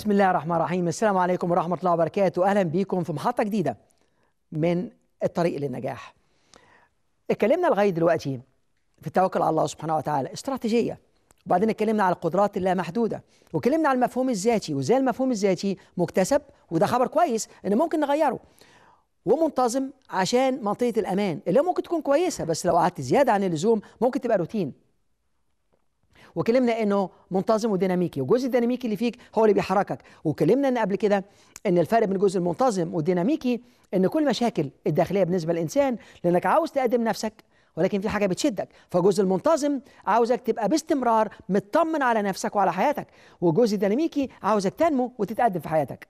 بسم الله الرحمن الرحيم السلام عليكم ورحمة الله وبركاته أهلا بيكم في محطة جديدة من الطريق للنجاح اتكلمنا لغاية دلوقتي في التوكل على الله سبحانه وتعالى استراتيجية وبعدين اتكلمنا على القدرات اللامحدودة واتكلمنا على المفهوم الذاتي وازاي المفهوم الذاتي مكتسب وده خبر كويس ان ممكن نغيره ومنتظم عشان منطقة الأمان اللي ممكن تكون كويسة بس لو قعدت زيادة عن اللزوم ممكن تبقى روتين وكلمنا انه منتظم وديناميكي والجزء الديناميكي اللي فيك هو اللي بيحركك وكلمنا ان قبل كده ان الفرق بين الجزء المنتظم والديناميكي ان كل مشاكل الداخليه بالنسبه للانسان لانك عاوز تقدم نفسك ولكن في حاجه بتشدك فالجزء المنتظم عاوزك تبقى باستمرار مطمن على نفسك وعلى حياتك والجزء الديناميكي عاوزك تنمو وتتقدم في حياتك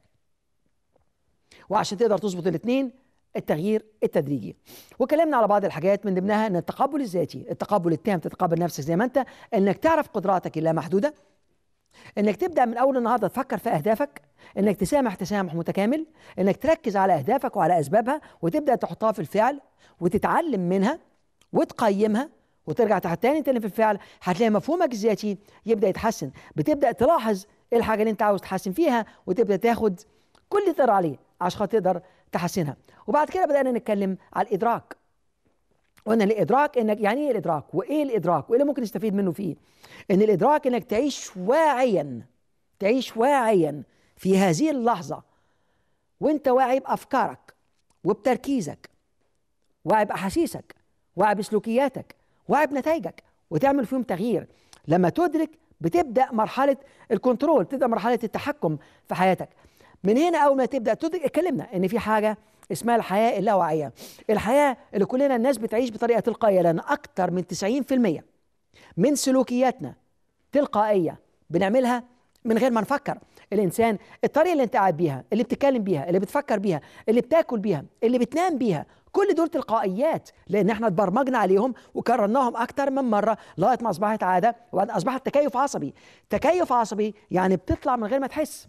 وعشان تقدر تظبط الاثنين التغيير التدريجي وكلمنا على بعض الحاجات من ضمنها ان التقبل الذاتي التقبل التام تتقبل نفسك زي ما انت انك تعرف قدراتك اللامحدوده انك تبدا من اول النهارده تفكر في اهدافك انك تسامح تسامح متكامل انك تركز على اهدافك وعلى اسبابها وتبدا تحطها في الفعل وتتعلم منها وتقيمها وترجع تحت تاني تاني في الفعل هتلاقي مفهومك الذاتي يبدا يتحسن بتبدا تلاحظ ايه الحاجه اللي انت عاوز تحسن فيها وتبدا تاخد كل اللي تقدر عليه عشان خاطر تقدر تحسنها وبعد كده بدانا نتكلم على الادراك قلنا الادراك انك يعني ايه الادراك وايه الادراك وايه اللي ممكن نستفيد منه فيه ان الادراك انك تعيش واعيا تعيش واعيا في هذه اللحظه وانت واعي بافكارك وبتركيزك واعي باحاسيسك واعي بسلوكياتك واعي بنتائجك وتعمل فيهم تغيير لما تدرك بتبدا مرحله الكنترول تبدا مرحله التحكم في حياتك من هنا اول ما تبدا تدرك اتكلمنا ان في حاجه اسمها الحياه اللاواعيه الحياه اللي كلنا الناس بتعيش بطريقه تلقائيه لان اكتر من 90% من سلوكياتنا تلقائيه بنعملها من غير ما نفكر الانسان الطريقه اللي انت قاعد بيها اللي بتتكلم بيها اللي بتفكر بيها اللي بتاكل بيها اللي بتنام بيها كل دول تلقائيات لان احنا اتبرمجنا عليهم وكررناهم اكتر من مره لغايه ما اصبحت عاده وبعدين اصبحت تكيف عصبي تكيف عصبي يعني بتطلع من غير ما تحس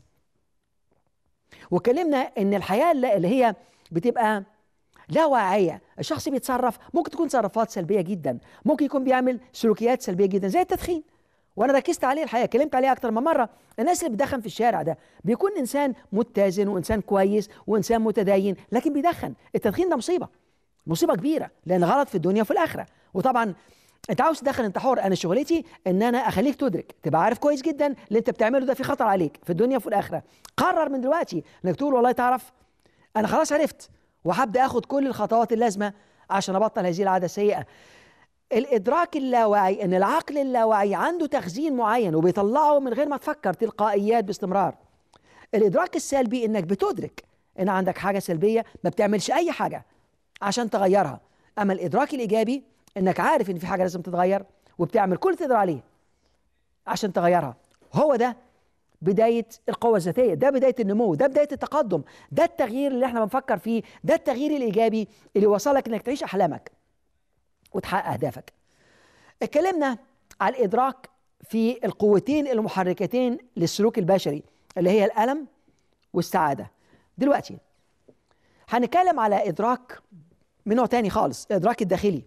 وكلمنا ان الحياه اللي هي بتبقى لا واعيه الشخص بيتصرف ممكن تكون تصرفات سلبيه جدا ممكن يكون بيعمل سلوكيات سلبيه جدا زي التدخين وانا ركزت عليه الحقيقه كلمت عليه اكتر من مره الناس اللي بتدخن في الشارع ده بيكون انسان متزن وانسان كويس وانسان متدين لكن بيدخن التدخين ده مصيبه مصيبه كبيره لان غلط في الدنيا وفي الاخره وطبعا انت عاوز تدخن انت حر انا شغلتي ان انا اخليك تدرك تبقى عارف كويس جدا اللي انت بتعمله ده في خطر عليك في الدنيا وفي الاخره قرر من دلوقتي انك تقول والله تعرف انا خلاص عرفت وهبدا اخد كل الخطوات اللازمه عشان ابطل هذه العاده السيئه الادراك اللاواعي ان العقل اللاواعي عنده تخزين معين وبيطلعه من غير ما تفكر تلقائيات باستمرار الادراك السلبي انك بتدرك ان عندك حاجه سلبيه ما بتعملش اي حاجه عشان تغيرها اما الادراك الايجابي انك عارف ان في حاجه لازم تتغير وبتعمل كل اللي تقدر عليه عشان تغيرها هو ده بداية القوة الذاتية ده بداية النمو ده بداية التقدم ده التغيير اللي احنا بنفكر فيه ده التغيير الإيجابي اللي وصلك انك تعيش أحلامك وتحقق أهدافك اتكلمنا على الإدراك في القوتين المحركتين للسلوك البشري اللي هي الألم والسعادة دلوقتي هنتكلم على إدراك من نوع تاني خالص الإدراك الداخلي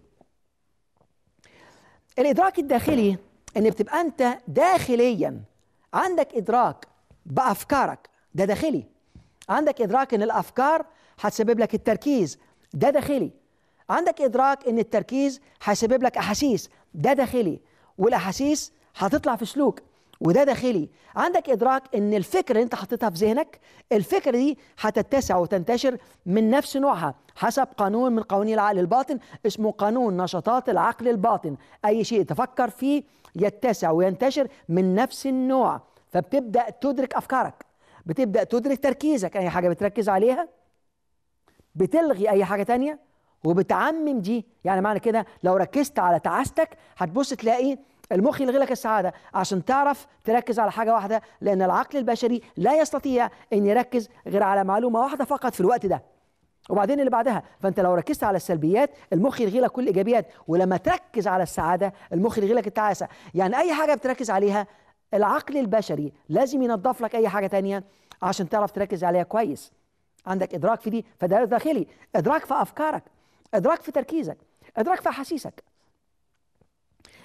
الإدراك الداخلي إن بتبقى أنت داخليا عندك إدراك بأفكارك ده داخلي عندك إدراك إن الأفكار هتسبب لك التركيز ده داخلي عندك إدراك إن التركيز هيسبب لك أحاسيس ده داخلي والأحاسيس هتطلع في سلوك وده داخلي عندك إدراك إن الفكرة اللي أنت حطيتها في ذهنك الفكرة دي هتتسع وتنتشر من نفس نوعها حسب قانون من قوانين العقل الباطن اسمه قانون نشاطات العقل الباطن أي شيء تفكر فيه يتسع وينتشر من نفس النوع فبتبدأ تدرك أفكارك بتبدأ تدرك تركيزك أي حاجة بتركز عليها بتلغي أي حاجة تانية وبتعمم دي يعني معنى كده لو ركزت على تعاستك هتبص تلاقي المخ يلغي لك السعادة عشان تعرف تركز على حاجة واحدة لأن العقل البشري لا يستطيع أن يركز غير على معلومة واحدة فقط في الوقت ده وبعدين اللي بعدها فانت لو ركزت على السلبيات المخ يلغي لك كل الايجابيات ولما تركز على السعاده المخ يلغي لك التعاسه يعني اي حاجه بتركز عليها العقل البشري لازم ينظف لك اي حاجه تانية عشان تعرف تركز عليها كويس عندك ادراك في دي فده داخلي ادراك في افكارك ادراك في تركيزك ادراك في احاسيسك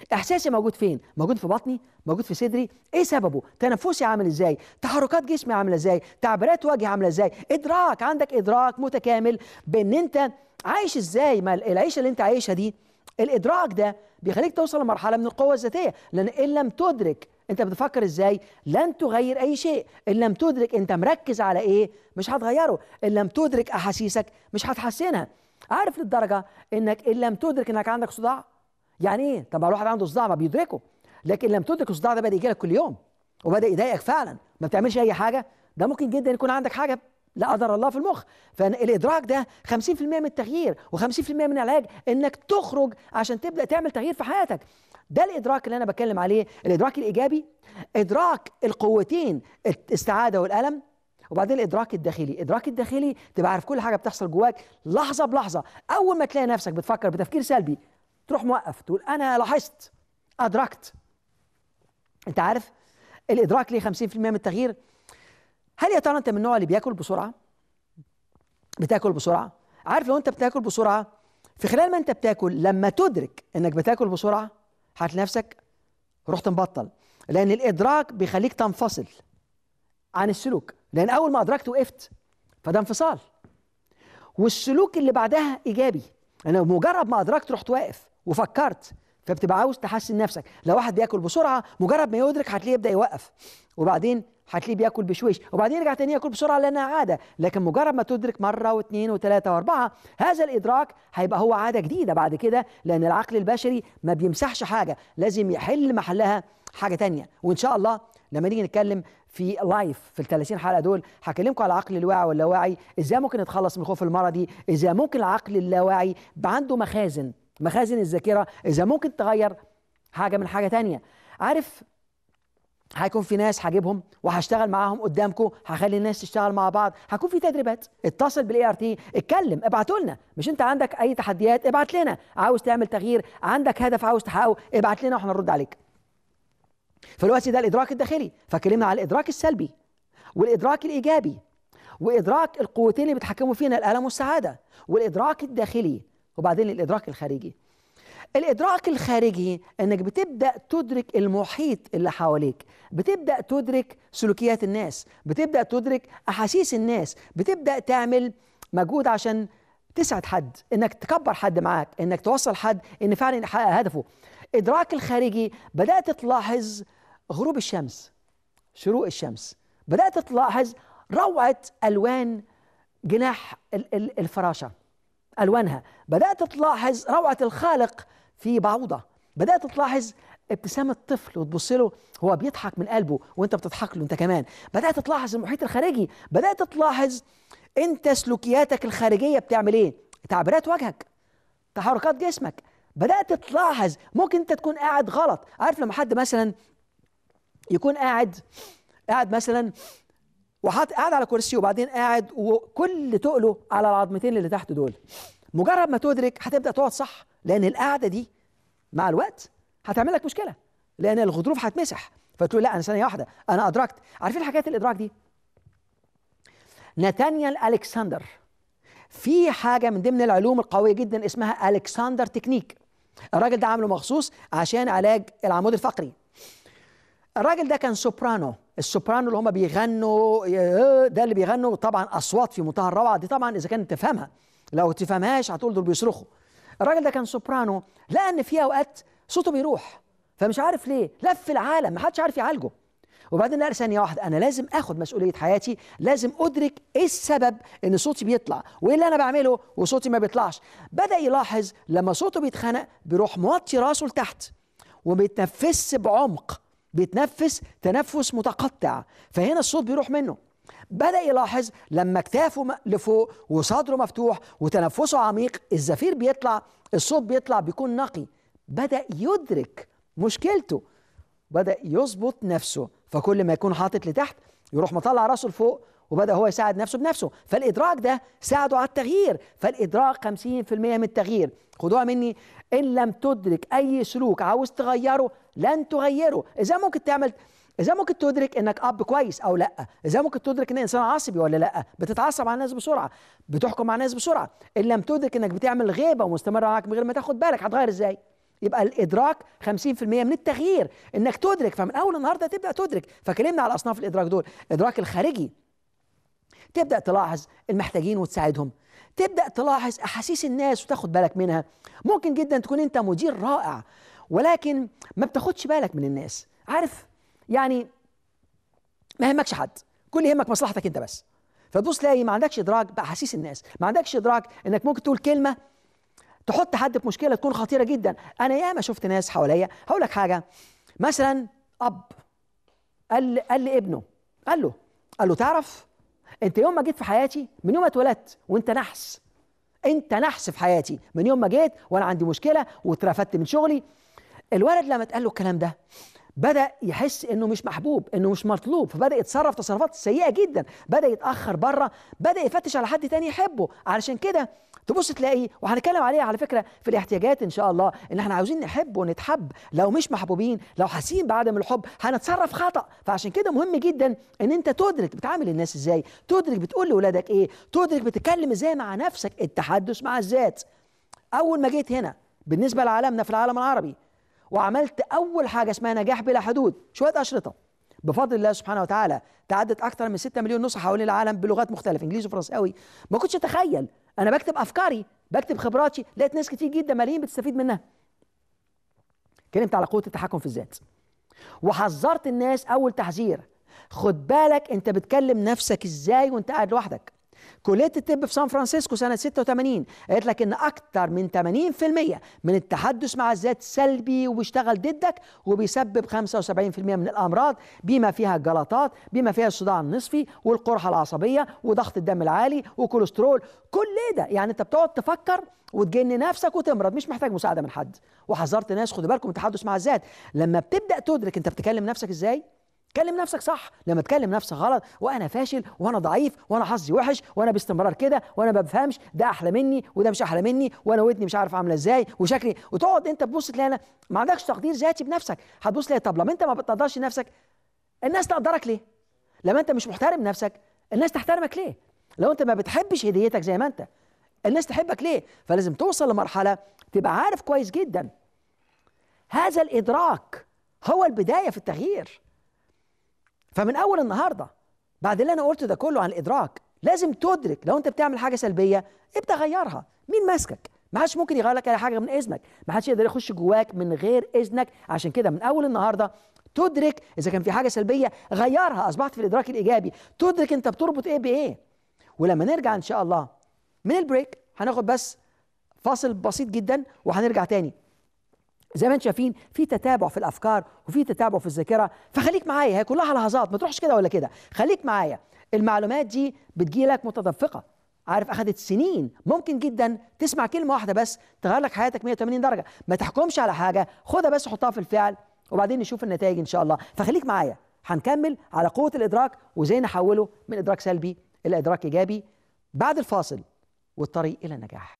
احساسي موجود فين موجود في بطني موجود في صدري ايه سببه تنفسي عامل ازاي تحركات جسمي عامله ازاي تعبيرات وجهي عامله ازاي ادراك عندك ادراك متكامل بان انت عايش ازاي ما العيشه اللي انت عايشها دي الادراك ده بيخليك توصل لمرحله من القوه الذاتيه لان ان لم تدرك انت بتفكر ازاي لن تغير اي شيء ان لم تدرك انت مركز على ايه مش هتغيره ان لم تدرك احاسيسك مش هتحسنها عارف للدرجه انك ان لم تدرك انك عندك صداع يعني ايه طب الواحد عنده صداع ما بيدركه لكن لم تدرك الصداع ده بدا يجي لك كل يوم وبدا يضايقك فعلا ما بتعملش اي حاجه ده ممكن جدا يكون عندك حاجه لا قدر الله في المخ فالادراك ده 50% من التغيير و50% من العلاج انك تخرج عشان تبدا تعمل تغيير في حياتك ده الادراك اللي انا بتكلم عليه الادراك الايجابي ادراك القوتين السعاده والالم وبعدين الادراك الداخلي الادراك الداخلي تبقى عارف كل حاجه بتحصل جواك لحظه بلحظه اول ما تلاقي نفسك بتفكر بتفكير سلبي تروح موقف تقول انا لاحظت ادركت انت عارف الادراك ليه 50% من التغيير هل يا ترى انت من النوع اللي بياكل بسرعه بتاكل بسرعه عارف لو انت بتاكل بسرعه في خلال ما انت بتاكل لما تدرك انك بتاكل بسرعه هتلاقي نفسك رحت مبطل لان الادراك بيخليك تنفصل عن السلوك لان اول ما ادركت وقفت فده انفصال والسلوك اللي بعدها ايجابي انا مجرد ما ادركت رحت واقف وفكرت فبتبقى عاوز تحسن نفسك لو واحد بياكل بسرعه مجرد ما يدرك هتلاقيه يبدا يوقف وبعدين هتلاقيه بياكل بشويش وبعدين يرجع تاني ياكل بسرعه لانها عاده لكن مجرد ما تدرك مره واثنين وثلاثه واربعه هذا الادراك هيبقى هو عاده جديده بعد كده لان العقل البشري ما بيمسحش حاجه لازم يحل محلها حاجه تانية وان شاء الله لما نيجي نتكلم في لايف في ال 30 حلقه دول هكلمكم على العقل الواعي واللاواعي ازاي ممكن نتخلص من الخوف المرضي ازاي ممكن العقل اللاواعي يبقى عنده مخازن مخازن الذاكره ازاي ممكن تغير حاجه من حاجه تانية عارف هيكون في ناس هجيبهم وهشتغل معاهم قدامكم هخلي الناس تشتغل مع بعض هيكون في تدريبات اتصل بالاي ار تي اتكلم ابعتوا لنا مش انت عندك اي تحديات ابعت لنا عاوز تعمل تغيير عندك هدف عاوز تحققه ابعت لنا واحنا نرد عليك فالوقت ده الادراك الداخلي فكلمنا على الادراك السلبي والادراك الايجابي وادراك القوتين اللي بيتحكموا فينا الالم والسعاده والادراك الداخلي وبعدين الادراك الخارجي الادراك الخارجي انك بتبدا تدرك المحيط اللي حواليك بتبدا تدرك سلوكيات الناس بتبدا تدرك احاسيس الناس بتبدا تعمل مجهود عشان تسعد حد انك تكبر حد معاك انك توصل حد ان فعلا يحقق هدفه ادراك الخارجي بدات تلاحظ غروب الشمس شروق الشمس بدات تلاحظ روعه الوان جناح الفراشه الوانها بدات تلاحظ روعه الخالق في بعوضه بدات تلاحظ ابتسامه طفل وتبص له هو بيضحك من قلبه وانت بتضحك له انت كمان بدات تلاحظ المحيط الخارجي بدات تلاحظ انت سلوكياتك الخارجيه بتعمل ايه تعبيرات وجهك تحركات جسمك بدات تلاحظ ممكن انت تكون قاعد غلط عارف لما حد مثلا يكون قاعد قاعد مثلا وحاط قاعد على كرسي وبعدين قاعد وكل تقله على العظمتين اللي تحت دول مجرد ما تدرك هتبدا تقعد صح لان القعده دي مع الوقت هتعمل لك مشكله لان الغضروف هتمسح فتقول لا انا ثانيه واحده انا ادركت عارفين حكايه الادراك دي نتانيال الكسندر في حاجه من ضمن العلوم القويه جدا اسمها الكسندر تكنيك الراجل ده عامله مخصوص عشان علاج العمود الفقري الراجل ده كان سوبرانو السوبرانو اللي هم بيغنوا ده اللي بيغنوا طبعا اصوات في منتهى الروعه دي طبعا اذا كانت تفهمها لو تفهمهاش هتقول دول بيصرخوا الراجل ده كان سوبرانو لقى ان في اوقات صوته بيروح فمش عارف ليه لف العالم ما حدش عارف يعالجه وبعدين قال ثانيه واحده انا لازم اخد مسؤوليه حياتي لازم ادرك ايه السبب ان صوتي بيطلع وايه اللي انا بعمله وصوتي ما بيطلعش بدا يلاحظ لما صوته بيتخنق بيروح موطي راسه لتحت وما بيتنفسش بعمق بيتنفس تنفس متقطع فهنا الصوت بيروح منه بدأ يلاحظ لما كتافه لفوق وصدره مفتوح وتنفسه عميق الزفير بيطلع الصوت بيطلع بيكون نقي بدأ يدرك مشكلته بدأ يظبط نفسه فكل ما يكون حاطط لتحت يروح مطلع راسه لفوق وبدأ هو يساعد نفسه بنفسه فالإدراك ده ساعده على التغيير فالإدراك 50% من التغيير خدوها مني إن لم تدرك أي سلوك عاوز تغيره لن تغيره إذا ممكن تعمل إذا ممكن تدرك إنك أب كويس أو لأ إذا ممكن تدرك إن إنسان عصبي ولا لأ بتتعصب على الناس بسرعة بتحكم على الناس بسرعة إن لم تدرك إنك بتعمل غيبة ومستمرة معاك من غير ما تاخد بالك هتغير إزاي يبقى الادراك 50% من التغيير انك تدرك فمن اول النهارده تبدا تدرك فكلمنا على اصناف الادراك دول الادراك الخارجي تبدا تلاحظ المحتاجين وتساعدهم تبدا تلاحظ احاسيس الناس وتاخد بالك منها ممكن جدا تكون انت مدير رائع ولكن ما بتاخدش بالك من الناس عارف يعني ما يهمكش حد كل يهمك مصلحتك انت بس فتبص تلاقي ما عندكش ادراك باحاسيس الناس ما عندكش ادراك انك ممكن تقول كلمه تحط حد في مشكله تكون خطيره جدا انا ياما شفت ناس حواليا هقول لك حاجه مثلا اب قال قال لابنه قال له قال له تعرف انت يوم ما جيت في حياتي من يوم ما اتولدت وانت نحس انت نحس في حياتي من يوم ما جيت وانا عندي مشكله واترفدت من شغلي الولد لما اتقال له الكلام ده بدا يحس انه مش محبوب انه مش مطلوب فبدا يتصرف تصرفات سيئه جدا بدا يتاخر بره بدا يفتش على حد تاني يحبه علشان كده تبص تلاقي وهنتكلم عليها على فكره في الاحتياجات ان شاء الله ان احنا عاوزين نحب ونتحب لو مش محبوبين لو حاسين بعدم الحب هنتصرف خطا فعشان كده مهم جدا ان انت تدرك بتعامل الناس ازاي تدرك بتقول لاولادك ايه تدرك بتتكلم ازاي مع نفسك التحدث مع الذات اول ما جيت هنا بالنسبه لعالمنا في العالم العربي وعملت اول حاجه اسمها نجاح بلا حدود شويه اشرطه بفضل الله سبحانه وتعالى تعدت اكثر من 6 مليون نسخه حوالين العالم بلغات مختلفه انجليزي وفرنساوي ما كنتش اتخيل انا بكتب افكاري بكتب خبراتي لقيت ناس كتير جدا ملايين بتستفيد منها اتكلمت على قوه التحكم في الذات وحذرت الناس اول تحذير خد بالك انت بتكلم نفسك ازاي وانت قاعد لوحدك كليه الطب في سان فرانسيسكو سنه 86 قالت لك ان اكثر من 80% من التحدث مع الذات سلبي وبيشتغل ضدك وبيسبب 75% من الامراض بما فيها الجلطات بما فيها الصداع النصفي والقرحه العصبيه وضغط الدم العالي وكوليسترول كل ده يعني انت بتقعد تفكر وتجن نفسك وتمرض مش محتاج مساعده من حد وحذرت ناس خدوا بالكم من التحدث مع الذات لما بتبدا تدرك انت بتكلم نفسك ازاي كلم نفسك صح لما تكلم نفسك غلط وانا فاشل وانا ضعيف وانا حظي وحش وانا باستمرار كده وانا ما بفهمش ده احلى مني وده مش احلى مني وانا ودني مش عارف عامله ازاي وشكلي وتقعد انت تبص تلاقي انا ما عندكش تقدير ذاتي بنفسك هتبص تلاقي طب لما انت ما بتقدرش نفسك الناس تقدرك ليه لما انت مش محترم نفسك الناس تحترمك ليه لو انت ما بتحبش هديتك زي ما انت الناس تحبك ليه فلازم توصل لمرحله تبقى عارف كويس جدا هذا الادراك هو البدايه في التغيير فمن اول النهارده بعد اللي انا قلته ده كله عن الادراك لازم تدرك لو انت بتعمل حاجه سلبيه ابدا غيرها مين ماسكك ما حدش ممكن يغير لك اي حاجه من اذنك ما حدش يقدر يخش جواك من غير اذنك عشان كده من اول النهارده تدرك اذا كان في حاجه سلبيه غيرها اصبحت في الادراك الايجابي تدرك انت بتربط ايه بايه ولما نرجع ان شاء الله من البريك هناخد بس فاصل بسيط جدا وهنرجع تاني زي ما انتم شايفين في تتابع في الافكار وفي تتابع في الذاكره فخليك معايا هي كلها لحظات ما تروحش كده ولا كده خليك معايا المعلومات دي بتجيلك متدفقه عارف اخذت سنين ممكن جدا تسمع كلمه واحده بس تغير لك حياتك 180 درجه ما تحكمش على حاجه خدها بس حطها في الفعل وبعدين نشوف النتائج ان شاء الله فخليك معايا هنكمل على قوه الادراك وازاي نحوله من ادراك سلبي الى ادراك ايجابي بعد الفاصل والطريق الى النجاح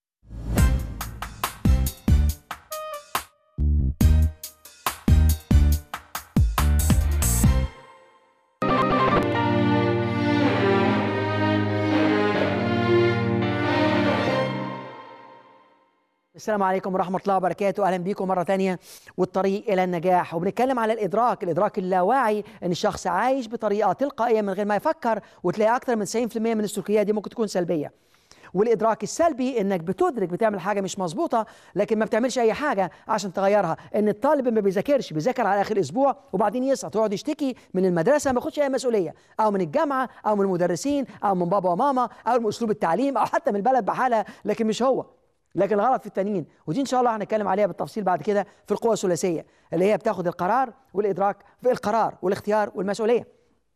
السلام عليكم ورحمة الله وبركاته أهلا بيكم مرة تانية والطريق إلى النجاح وبنتكلم على الإدراك الإدراك اللاواعي إن الشخص عايش بطريقة تلقائية من غير ما يفكر وتلاقي أكثر من 90% من السلوكيات دي ممكن تكون سلبية والادراك السلبي انك بتدرك بتعمل حاجه مش مظبوطه لكن ما بتعملش اي حاجه عشان تغيرها ان الطالب ما بيذاكرش بيذاكر على اخر اسبوع وبعدين يسقط يقعد يشتكي من المدرسه ما ياخدش اي مسؤوليه او من الجامعه او من المدرسين او من بابا وماما او من اسلوب التعليم او حتى من البلد بحالها لكن مش هو لكن الغلط في التانيين ودي ان شاء الله هنتكلم عليها بالتفصيل بعد كده في القوه الثلاثيه اللي هي بتاخد القرار والادراك في القرار والاختيار والمسؤوليه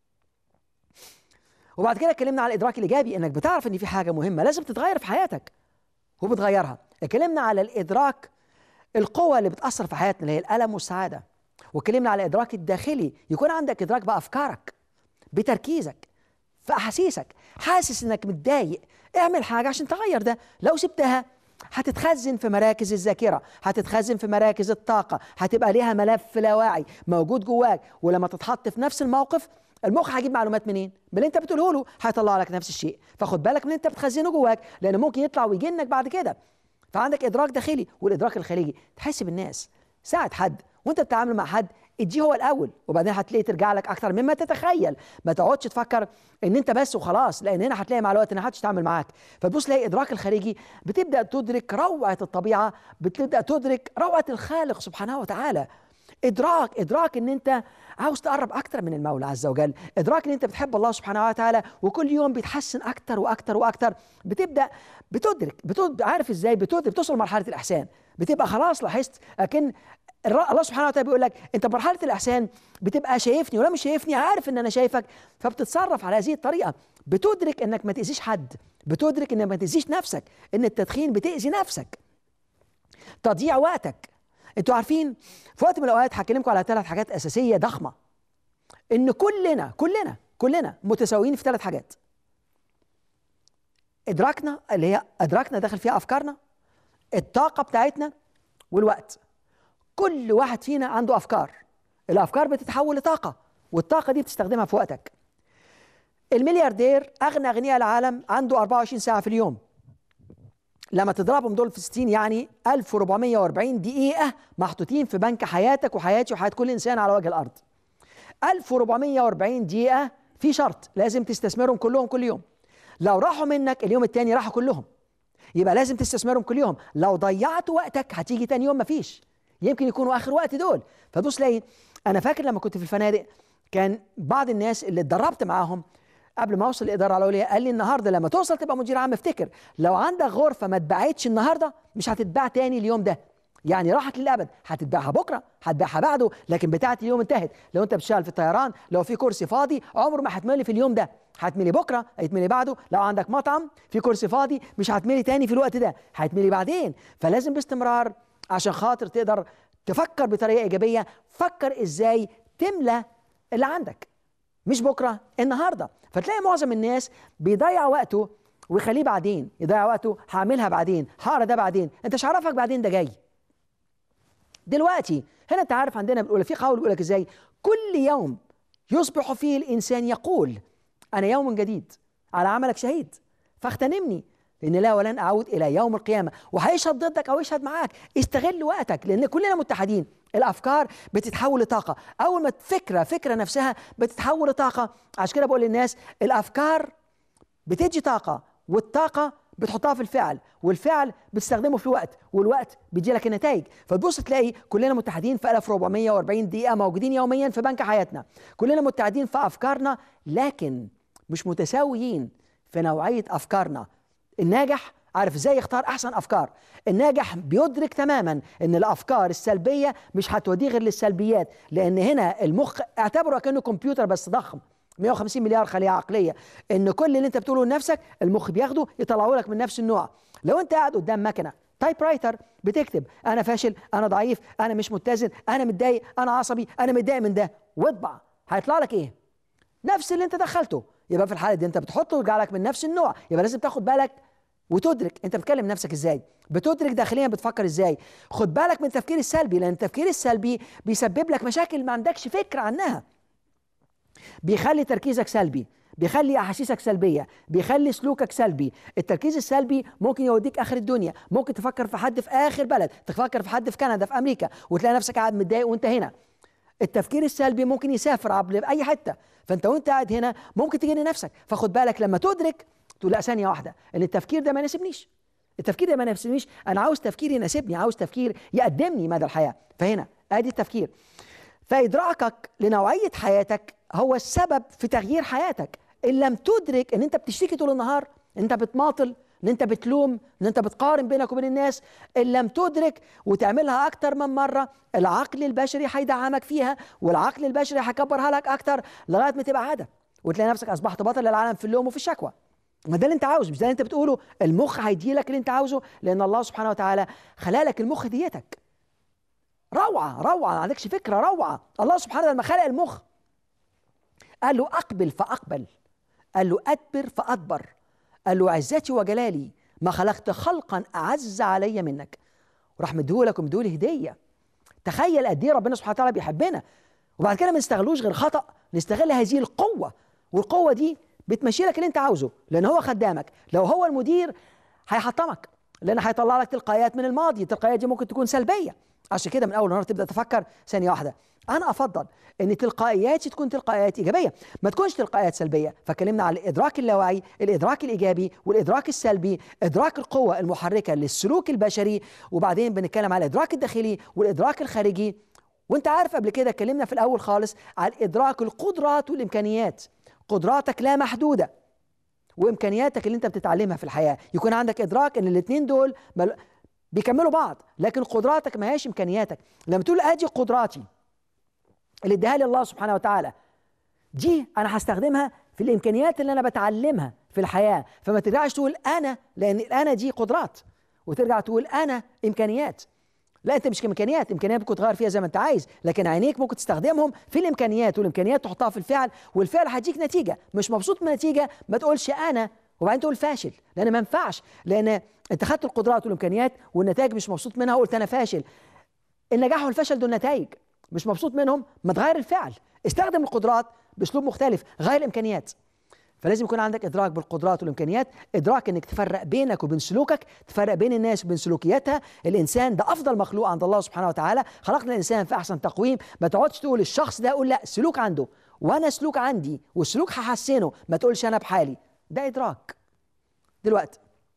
وبعد كده اتكلمنا على الادراك الايجابي انك بتعرف ان في حاجه مهمه لازم تتغير في حياتك وبتغيرها اتكلمنا على الادراك القوه اللي بتاثر في حياتنا اللي هي الالم والسعاده واتكلمنا على الادراك الداخلي يكون عندك ادراك بافكارك بتركيزك في احاسيسك حاسس انك متضايق اعمل حاجه عشان تغير ده لو سبتها هتتخزن في مراكز الذاكره هتتخزن في مراكز الطاقه هتبقى ليها ملف لاواعي موجود جواك ولما تتحط في نفس الموقف المخ هيجيب معلومات منين؟ من اللي انت بتقوله له هيطلع لك نفس الشيء، فخد بالك من اللي انت بتخزنه جواك لان ممكن يطلع ويجنك بعد كده. فعندك ادراك داخلي والادراك الخارجي تحس بالناس ساعد حد وانت بتتعامل مع حد اديه هو الاول وبعدين هتلاقي ترجع لك اكتر مما تتخيل ما تقعدش تفكر ان انت بس وخلاص لان هنا هتلاقي مع الوقت ان محدش يتعامل معاك فتبص تلاقي ادراك الخارجي بتبدا تدرك روعه الطبيعه بتبدا تدرك روعه الخالق سبحانه وتعالى ادراك ادراك ان انت عاوز تقرب اكتر من المولى عز وجل ادراك ان انت بتحب الله سبحانه وتعالى وكل يوم بيتحسن اكتر واكتر واكتر بتبدا بتدرك بتد... عارف ازاي بتدرك بتوصل لمرحله الاحسان بتبقى خلاص لاحظت لكن الله سبحانه وتعالى بيقول لك انت مرحله الاحسان بتبقى شايفني ولا مش شايفني عارف ان انا شايفك فبتتصرف على هذه الطريقه بتدرك انك ما تاذيش حد بتدرك انك ما تاذيش نفسك ان التدخين بتاذي نفسك تضييع وقتك انتوا عارفين في وقت من الاوقات هكلمكم على ثلاث حاجات اساسيه ضخمه ان كلنا كلنا كلنا متساويين في ثلاث حاجات ادراكنا اللي هي ادراكنا داخل فيها افكارنا الطاقه بتاعتنا والوقت كل واحد فينا عنده افكار الافكار بتتحول لطاقه والطاقه دي بتستخدمها في وقتك الملياردير اغنى اغنياء العالم عنده 24 ساعه في اليوم لما تضربهم دول في 60 يعني 1440 دقيقة محطوطين في بنك حياتك وحياتي وحياة كل إنسان على وجه الأرض 1440 دقيقة في شرط لازم تستثمرهم كلهم كل يوم لو راحوا منك اليوم التاني راحوا كلهم يبقى لازم تستثمرهم كل يوم لو ضيعت وقتك هتيجي تاني يوم مفيش يمكن يكونوا آخر وقت دول فبص تلاقي أنا فاكر لما كنت في الفنادق كان بعض الناس اللي اتدربت معاهم قبل ما اوصل الاداره العليا قال لي النهارده لما توصل تبقى مدير عام افتكر لو عندك غرفه ما اتباعتش النهارده مش هتتباع تاني اليوم ده يعني راحت للابد هتتباعها بكره هتبيعها بعده لكن بتاعه اليوم انتهت لو انت بتشتغل في الطيران لو في كرسي فاضي عمره ما هتملي في اليوم ده هتملي بكره هيتملي بعده لو عندك مطعم في كرسي فاضي مش هتملي تاني في الوقت ده هيتملي بعدين فلازم باستمرار عشان خاطر تقدر تفكر بطريقه ايجابيه فكر ازاي تملى اللي عندك مش بكره النهارده فتلاقي معظم الناس بيضيع وقته ويخليه بعدين يضيع وقته هعملها بعدين هقرا ده بعدين انت مش عارفك بعدين ده جاي دلوقتي هنا انت عارف عندنا بيقول في قول بيقول لك ازاي كل يوم يصبح فيه الانسان يقول انا يوم جديد على عملك شهيد فاغتنمني لان لا ولن اعود الى يوم القيامه وهيشهد ضدك او يشهد معاك استغل وقتك لان كلنا متحدين الافكار بتتحول لطاقه اول ما فكره فكره نفسها بتتحول لطاقه عشان كده بقول للناس الافكار بتدي طاقه والطاقه بتحطها في الفعل والفعل بتستخدمه في وقت والوقت بيدي لك النتائج فتبص تلاقي كلنا متحدين في 1440 دقيقه موجودين يوميا في بنك حياتنا كلنا متحدين في افكارنا لكن مش متساويين في نوعيه افكارنا الناجح عارف ازاي يختار احسن افكار الناجح بيدرك تماما ان الافكار السلبيه مش هتوديه غير للسلبيات لان هنا المخ اعتبره كانه كمبيوتر بس ضخم 150 مليار خليه عقليه ان كل اللي انت بتقوله لنفسك المخ بياخده يطلعه لك من نفس النوع لو انت قاعد قدام مكنه تايب رايتر بتكتب انا فاشل انا ضعيف انا مش متزن انا متضايق انا عصبي انا متضايق من ده واطبع هيطلع لك ايه نفس اللي انت دخلته يبقى في الحاله دي انت بتحطه ويرجع لك من نفس النوع يبقى لازم تاخد بالك وتدرك انت بتكلم نفسك ازاي بتدرك داخليا بتفكر ازاي خد بالك من التفكير السلبي لان التفكير السلبي بيسبب لك مشاكل ما عندكش فكره عنها بيخلي تركيزك سلبي بيخلي احاسيسك سلبيه بيخلي سلوكك سلبي التركيز السلبي ممكن يوديك اخر الدنيا ممكن تفكر في حد في اخر بلد تفكر في حد في كندا في امريكا وتلاقي نفسك قاعد متضايق وانت هنا التفكير السلبي ممكن يسافر عبر اي حته فانت وانت قاعد هنا ممكن تجي نفسك فخد بالك لما تدرك تقول لا ثانيه واحده ان التفكير ده ما يناسبنيش التفكير ده ما يناسبنيش انا عاوز تفكير يناسبني عاوز تفكير يقدمني مدى الحياه فهنا ادي التفكير فادراكك لنوعيه حياتك هو السبب في تغيير حياتك ان لم تدرك ان انت بتشتكي طول النهار انت بتماطل ان انت بتلوم ان انت بتقارن بينك وبين الناس ان لم تدرك وتعملها اكتر من مره العقل البشري هيدعمك فيها والعقل البشري هيكبرها لك اكتر لغايه ما تبقى عاده وتلاقي نفسك اصبحت بطل للعالم في اللوم وفي الشكوى ما ده اللي انت عاوزه مش ده اللي انت بتقوله المخ هيديلك اللي انت عاوزه لان الله سبحانه وتعالى خلالك المخ ديتك روعه روعه ما عندكش فكره روعه الله سبحانه وتعالى لما خلق المخ قال له اقبل فاقبل قال له ادبر فادبر قال له عزتي وجلالي ما خلقت خلقا اعز علي منك وراح مديهولك ومديهولي هديه تخيل قد ايه ربنا سبحانه وتعالى بيحبنا وبعد كده ما نستغلوش غير خطا نستغل هذه القوه والقوه دي بتمشي لك اللي انت عاوزه لان هو خدامك لو هو المدير هيحطمك لان هيطلع لك تلقائيات من الماضي التلقائيات دي ممكن تكون سلبيه عشان كده من اول النهار تبدا تفكر ثانيه واحده انا افضل ان تلقائياتي تكون تلقائيات ايجابيه ما تكونش تلقائيات سلبيه فكلمنا على الادراك اللاواعي الادراك الايجابي والادراك السلبي ادراك القوه المحركه للسلوك البشري وبعدين بنتكلم على الادراك الداخلي والادراك الخارجي وانت عارف قبل كده اتكلمنا في الاول خالص على ادراك القدرات والامكانيات قدراتك لا محدوده وامكانياتك اللي انت بتتعلمها في الحياه يكون عندك ادراك ان الاثنين دول مل... بيكملوا بعض لكن قدراتك ما هيش امكانياتك لما تقول ادي قدراتي اللي اديها لي الله سبحانه وتعالى دي انا هستخدمها في الامكانيات اللي انا بتعلمها في الحياه فما ترجعش تقول انا لان الانا دي قدرات وترجع تقول انا امكانيات لا انت مش امكانيات امكانيات ممكن تغير فيها زي ما انت عايز لكن عينيك ممكن تستخدمهم في الامكانيات والامكانيات تحطها في الفعل والفعل هيديك نتيجه مش مبسوط من النتيجه ما تقولش انا وبعدين تقول فاشل لان ما ينفعش لان انت خدت القدرات والامكانيات والنتائج مش مبسوط منها وقلت انا فاشل النجاح والفشل دول نتائج مش مبسوط منهم ما تغير الفعل استخدم القدرات باسلوب مختلف غير الامكانيات فلازم يكون عندك ادراك بالقدرات والامكانيات ادراك انك تفرق بينك وبين سلوكك تفرق بين الناس وبين سلوكياتها الانسان ده افضل مخلوق عند الله سبحانه وتعالى خلقنا الانسان في احسن تقويم ما تقعدش تقول الشخص ده اقول لا سلوك عنده وانا سلوك عندي والسلوك هحسنه ما تقولش انا بحالي ده ادراك دلوقتي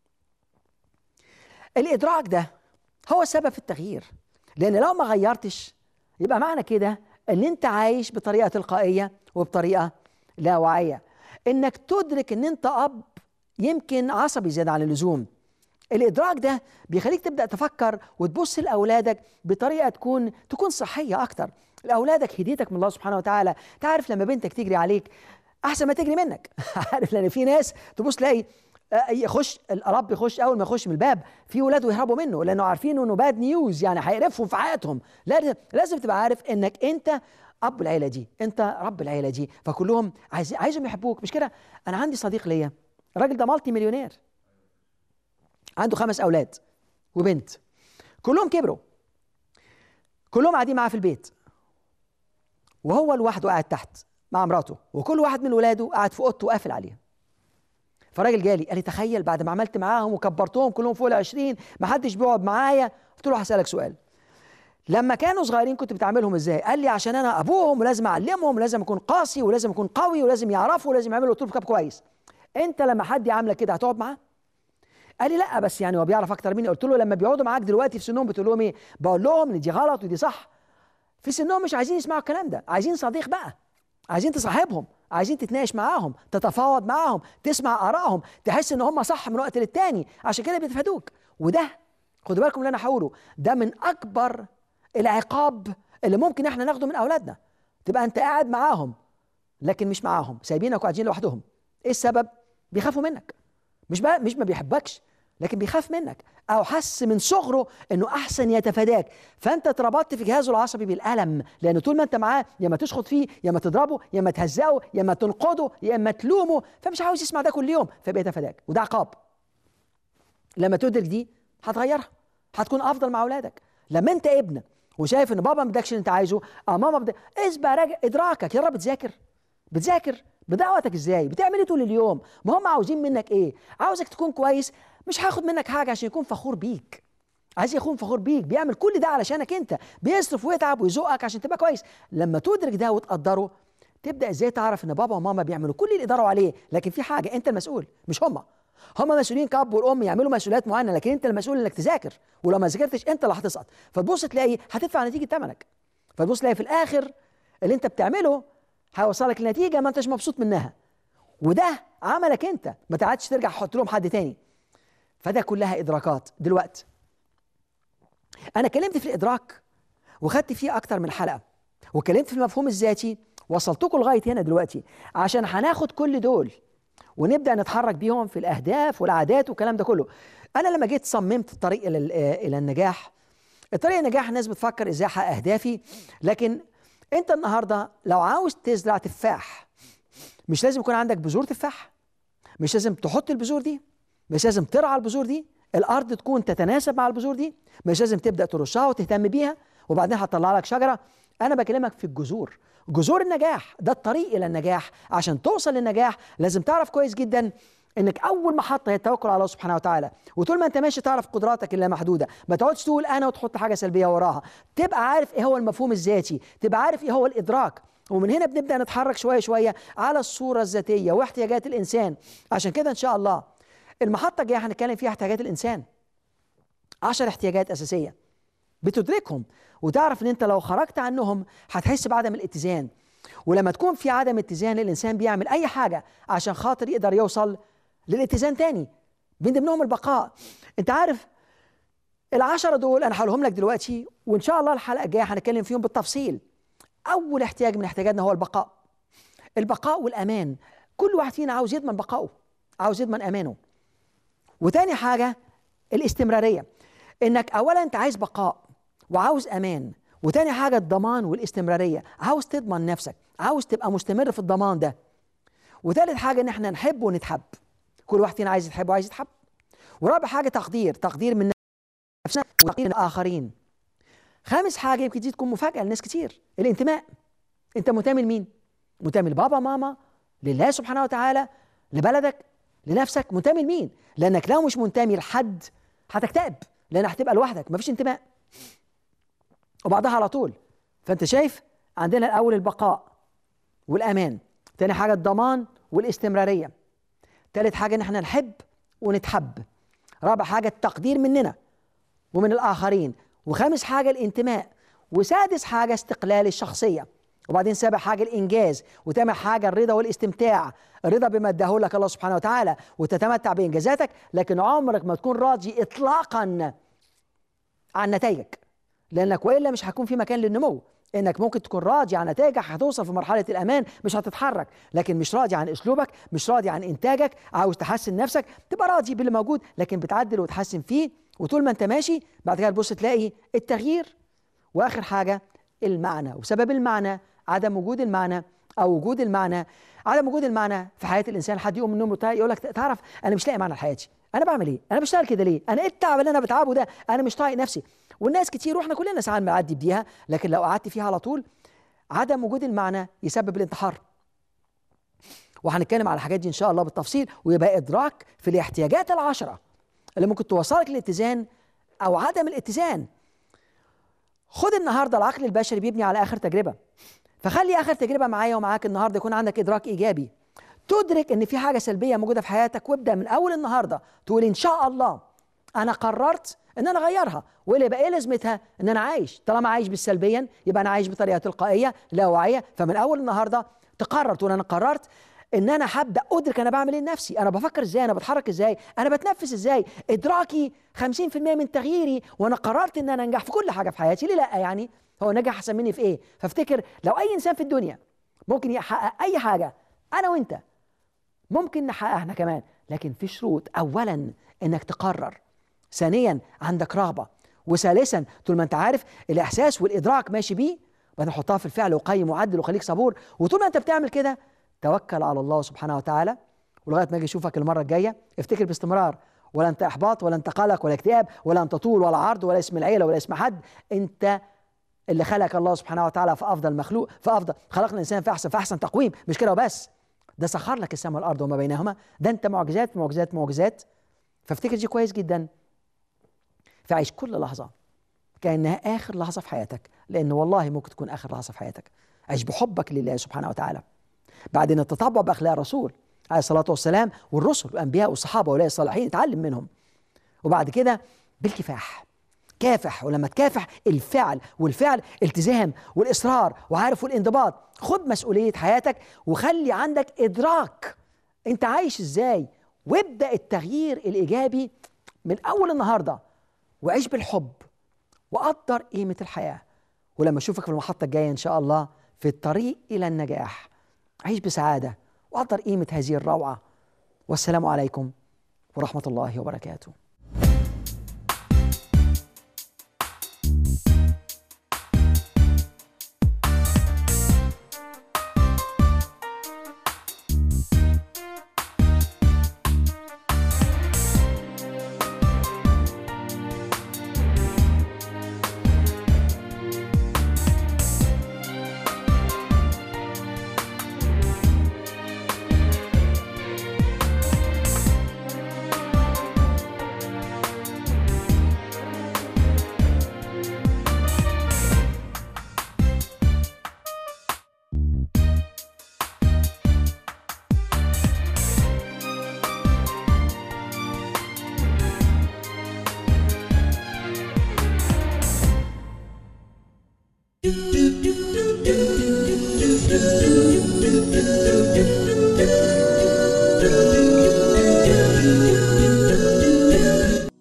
الادراك ده هو السبب في التغيير لان لو ما غيرتش يبقى معنى كده ان انت عايش بطريقه تلقائيه وبطريقه لا واعيه انك تدرك ان انت اب يمكن عصبي زياده عن اللزوم الادراك ده بيخليك تبدا تفكر وتبص لاولادك بطريقه تكون تكون صحيه اكتر لاولادك هديتك من الله سبحانه وتعالى تعرف لما بنتك تجري عليك احسن ما تجري منك عارف لان في ناس تبص تلاقي يخش الرب يخش اول ما يخش من الباب في ولاد يهربوا منه لانه عارفين انه باد نيوز يعني هيقرفهم في حياتهم لازم لازم تبقى عارف انك انت اب العيله دي انت رب العيله دي فكلهم عايز عايزهم يحبوك مش كده انا عندي صديق ليا الراجل ده مالتي مليونير عنده خمس اولاد وبنت كلهم كبروا كلهم قاعدين معاه في البيت وهو لوحده قاعد تحت مع مراته وكل واحد من ولاده قاعد في اوضته وقافل عليها فالراجل جالي قال لي تخيل بعد ما عملت معاهم وكبرتهم كلهم فوق ال 20 ما حدش بيقعد معايا قلت له هسالك سؤال لما كانوا صغيرين كنت بتعاملهم ازاي؟ قال لي عشان انا ابوهم ولازم اعلمهم ولازم اكون قاسي ولازم اكون قوي ولازم يعرفوا ولازم يعملوا قلت له كويس. انت لما حد يعاملك كده هتقعد معاه؟ قال لي لا بس يعني هو بيعرف اكتر مني قلت له لما بيقعدوا معاك دلوقتي في سنهم بتقول لهم ايه؟ بقول لهم ان دي غلط ودي صح. في سنهم مش عايزين يسمعوا الكلام ده، عايزين صديق بقى. عايزين تصاحبهم، عايزين تتناقش معاهم، تتفاوض معاهم، تسمع ارائهم، تحس ان هم صح من وقت للتاني، عشان كده بيتفادوك. وده خدوا بالكم اللي انا هقوله، ده من اكبر العقاب اللي ممكن احنا ناخده من اولادنا تبقى انت قاعد معاهم لكن مش معاهم سايبينك وقاعدين لوحدهم ايه السبب بيخافوا منك مش بقى مش ما بيحبكش لكن بيخاف منك او حس من صغره انه احسن يتفاداك فانت اتربطت في جهازه العصبي بالالم لان طول ما انت معاه يا ما تشخط فيه يا ما تضربه يا ما تهزقه يا ما تنقده يا ما تلومه فمش عاوز يسمع ده كل يوم فبيتفاداك وده عقاب لما تدرك دي هتغيرها هتكون افضل مع اولادك لما انت ابن وشايف ان بابا ما ادكش اللي انت عايزه اه ماما بدا اسبق راجع ادراكك يا رب بتذاكر بتذاكر بتضيع وقتك ازاي بتعمل ايه طول اليوم ما هم عاوزين منك ايه عاوزك تكون كويس مش هاخد منك حاجه عشان يكون فخور بيك عايز يكون فخور بيك بيعمل كل ده علشانك انت بيصرف ويتعب ويزقك عشان تبقى كويس لما تدرك ده وتقدره تبدا ازاي تعرف ان بابا وماما بيعملوا كل اللي يقدروا عليه لكن في حاجه انت المسؤول مش هم هم مسؤولين كاب والام يعملوا مسؤوليات معينه لكن انت المسؤول انك تذاكر ولو ما ذاكرتش انت اللي هتسقط فتبص تلاقي هتدفع نتيجه ثمنك فتبص تلاقي في الاخر اللي انت بتعمله هيوصلك لنتيجه ما انتش مبسوط منها وده عملك انت ما تعادش ترجع تحط لهم حد تاني فده كلها ادراكات دلوقتي انا اتكلمت في الادراك وخدت فيه اكتر من حلقه واتكلمت في المفهوم الذاتي وصلتكم لغايه هنا دلوقتي عشان هناخد كل دول ونبدا نتحرك بيهم في الاهداف والعادات والكلام ده كله انا لما جيت صممت الطريق الى الى النجاح الطريق النجاح الناس بتفكر ازاي احقق اهدافي لكن انت النهارده لو عاوز تزرع تفاح مش لازم يكون عندك بذور تفاح مش لازم تحط البذور دي مش لازم ترعى البذور دي الارض تكون تتناسب مع البذور دي مش لازم تبدا ترشها وتهتم بيها وبعدين هتطلع لك شجره انا بكلمك في الجذور جذور النجاح ده الطريق الى النجاح عشان توصل للنجاح لازم تعرف كويس جدا انك اول محطه هي التوكل على الله سبحانه وتعالى وطول ما انت ماشي تعرف قدراتك اللامحدوده ما تقعدش تقول انا وتحط حاجه سلبيه وراها تبقى عارف ايه هو المفهوم الذاتي تبقى عارف ايه هو الادراك ومن هنا بنبدا نتحرك شويه شويه على الصوره الذاتيه واحتياجات الانسان عشان كده ان شاء الله المحطه الجايه هنتكلم فيها احتياجات الانسان عشر احتياجات اساسيه بتدركهم وتعرف ان انت لو خرجت عنهم هتحس بعدم الاتزان ولما تكون في عدم اتزان الانسان بيعمل اي حاجه عشان خاطر يقدر يوصل للاتزان تاني من ضمنهم البقاء انت عارف العشرة دول انا هقولهم لك دلوقتي وان شاء الله الحلقه الجايه هنتكلم فيهم بالتفصيل اول احتياج من احتياجاتنا هو البقاء البقاء والامان كل واحد فينا عاوز يضمن بقائه عاوز يضمن امانه وتاني حاجه الاستمراريه انك اولا انت عايز بقاء وعاوز امان وتاني حاجه الضمان والاستمراريه عاوز تضمن نفسك عاوز تبقى مستمر في الضمان ده وتالت حاجه ان احنا نحب ونتحب كل واحد فينا عايز يتحب وعايز يتحب ورابع حاجه تقدير تقدير من نفسنا وتقدير من الاخرين خامس حاجه يمكن دي تكون مفاجاه لناس كتير الانتماء انت منتمي لمين منتمي لبابا ماما لله سبحانه وتعالى لبلدك لنفسك منتمي لمين لانك لو مش منتمي لحد هتكتئب لان هتبقى لوحدك مفيش انتماء وبعدها على طول فانت شايف عندنا الاول البقاء والامان تاني حاجه الضمان والاستمراريه تالت حاجه ان احنا نحب ونتحب رابع حاجه التقدير مننا ومن الاخرين وخامس حاجه الانتماء وسادس حاجه استقلال الشخصيه وبعدين سابع حاجه الانجاز وتامع حاجه الرضا والاستمتاع الرضا بما اداه لك الله سبحانه وتعالى وتتمتع بانجازاتك لكن عمرك ما تكون راضي اطلاقا عن نتائجك لانك والا مش هيكون في مكان للنمو انك ممكن تكون راضي عن نتائجك هتوصل في مرحله الامان مش هتتحرك لكن مش راضي عن اسلوبك مش راضي عن انتاجك عاوز تحسن نفسك تبقى راضي باللي موجود لكن بتعدل وتحسن فيه وطول ما انت ماشي بعد كده تبص تلاقي التغيير واخر حاجه المعنى وسبب المعنى عدم وجود المعنى او وجود المعنى عدم وجود المعنى في حياه الانسان حد يقوم من النوم يقول لك تعرف انا مش لاقي معنى لحياتي انا بعمل ايه انا بشتغل كده ليه انا ايه التعب اللي انا بتعبه ده انا مش طايق نفسي والناس كتير واحنا كلنا ساعات بنعدي بديها لكن لو قعدت فيها على طول عدم وجود المعنى يسبب الانتحار وهنتكلم على الحاجات دي ان شاء الله بالتفصيل ويبقى ادراك في الاحتياجات العشره اللي ممكن توصلك للاتزان او عدم الاتزان خد النهارده العقل البشري بيبني على اخر تجربه فخلي اخر تجربه معايا ومعاك النهارده يكون عندك ادراك ايجابي تدرك ان في حاجه سلبيه موجوده في حياتك وابدا من اول النهارده تقول ان شاء الله انا قررت ان انا اغيرها واللي يبقى ايه لازمتها ان انا عايش طالما عايش بالسلبيا يبقى انا عايش بطريقه تلقائيه لا واعيه فمن اول النهارده تقرر تقول انا قررت ان انا هبدا ادرك انا بعمل ايه لنفسي انا بفكر ازاي انا بتحرك ازاي انا بتنفس ازاي ادراكي 50% من تغييري وانا قررت ان انا انجح في كل حاجه في حياتي ليه لا يعني هو نجح احسن مني في ايه فافتكر لو اي انسان في الدنيا ممكن يحقق اي حاجه انا وانت ممكن نحققها احنا كمان لكن في شروط اولا انك تقرر ثانيا عندك رغبه وثالثا طول ما انت عارف الاحساس والادراك ماشي بيه بعدين حطها في الفعل وقيم وعدل وخليك صبور وطول ما انت بتعمل كده توكل على الله سبحانه وتعالى ولغايه ما اجي اشوفك المره الجايه افتكر باستمرار ولا انت احباط ولا انت قلق ولا اكتئاب ولا انت طول ولا عرض ولا اسم العيله ولا اسم حد انت اللي خلق الله سبحانه وتعالى في افضل مخلوق في افضل خلقنا الانسان في احسن في احسن تقويم مش كده وبس ده سخر لك السماء والارض وما بينهما ده انت معجزات معجزات معجزات فافتكر دي كويس جدا فعيش كل لحظه كانها اخر لحظه في حياتك لان والله ممكن تكون اخر لحظه في حياتك عيش بحبك لله سبحانه وتعالى بعدين تتطبع باخلاق الرسول عليه الصلاه والسلام والرسل والانبياء والصحابه واولياء الصالحين اتعلم منهم وبعد كده بالكفاح كافح ولما تكافح الفعل والفعل التزام والاصرار وعارف والانضباط خد مسؤوليه حياتك وخلي عندك ادراك انت عايش ازاي وابدا التغيير الايجابي من اول النهارده وعيش بالحب وقدر قيمه الحياه ولما اشوفك في المحطه الجايه ان شاء الله في الطريق الى النجاح عيش بسعاده وقدر قيمه هذه الروعه والسلام عليكم ورحمه الله وبركاته